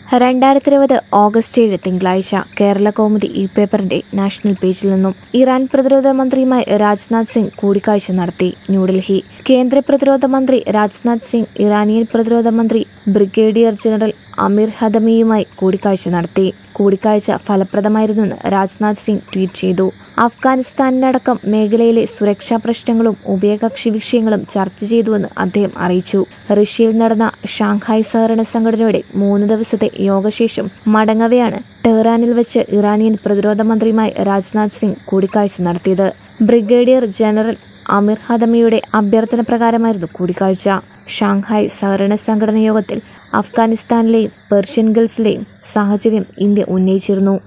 രണ്ടായിരത്തി ഇരുപത് ഓഗസ്റ്റ് ഏഴ് തിങ്കളാഴ്ച കേരള കൗമുദി ഈ പേപ്പറിന്റെ നാഷണൽ പേജിൽ നിന്നും ഇറാൻ പ്രതിരോധ മന്ത്രിയുമായി രാജ്നാഥ് സിംഗ് കൂടിക്കാഴ്ച നടത്തി ന്യൂഡൽഹി കേന്ദ്ര പ്രതിരോധ മന്ത്രി രാജ്നാഥ് സിംഗ് ഇറാനിയൻ പ്രതിരോധ മന്ത്രി ബ്രിഗേഡിയർ ജനറൽ അമീർ ഹദമിയുമായി കൂടിക്കാഴ്ച നടത്തി കൂടിക്കാഴ്ച ഫലപ്രദമായിരുന്നെന്ന് രാജ്നാഥ് സിംഗ് ട്വീറ്റ് ചെയ്തു അഫ്ഗാനിസ്ഥാനിലടക്കം മേഖലയിലെ സുരക്ഷാ പ്രശ്നങ്ങളും ഉഭയകക്ഷി വിഷയങ്ങളും ചർച്ച ചെയ്തുവെന്ന് അദ്ദേഹം അറിയിച്ചു റഷ്യയിൽ നടന്ന ഷാങ്ഹായ് സഹകരണ സംഘടനയുടെ മൂന്ന് ദിവസത്തെ യോഗശേഷം മടങ്ങവെയാണ് ടെഹ്റാനിൽ വെച്ച് ഇറാനിയൻ പ്രതിരോധ മന്ത്രിയുമായി രാജ്നാഥ് സിംഗ് കൂടിക്കാഴ്ച നടത്തിയത് ബ്രിഗേഡിയർ ജനറൽ അമീർ ഹദമിയുടെ അഭ്യർത്ഥന പ്രകാരമായിരുന്നു കൂടിക്കാഴ്ച ഷാങ്ഹായ് സഹകരണ സംഘടന യോഗത്തിൽ അഫ്ഗാനിസ്ഥാനിലെയും പേർഷ്യൻ ഗൾഫിലെയും സാഹചര്യം ഇന്ത്യ ഉന്നയിച്ചിരുന്നു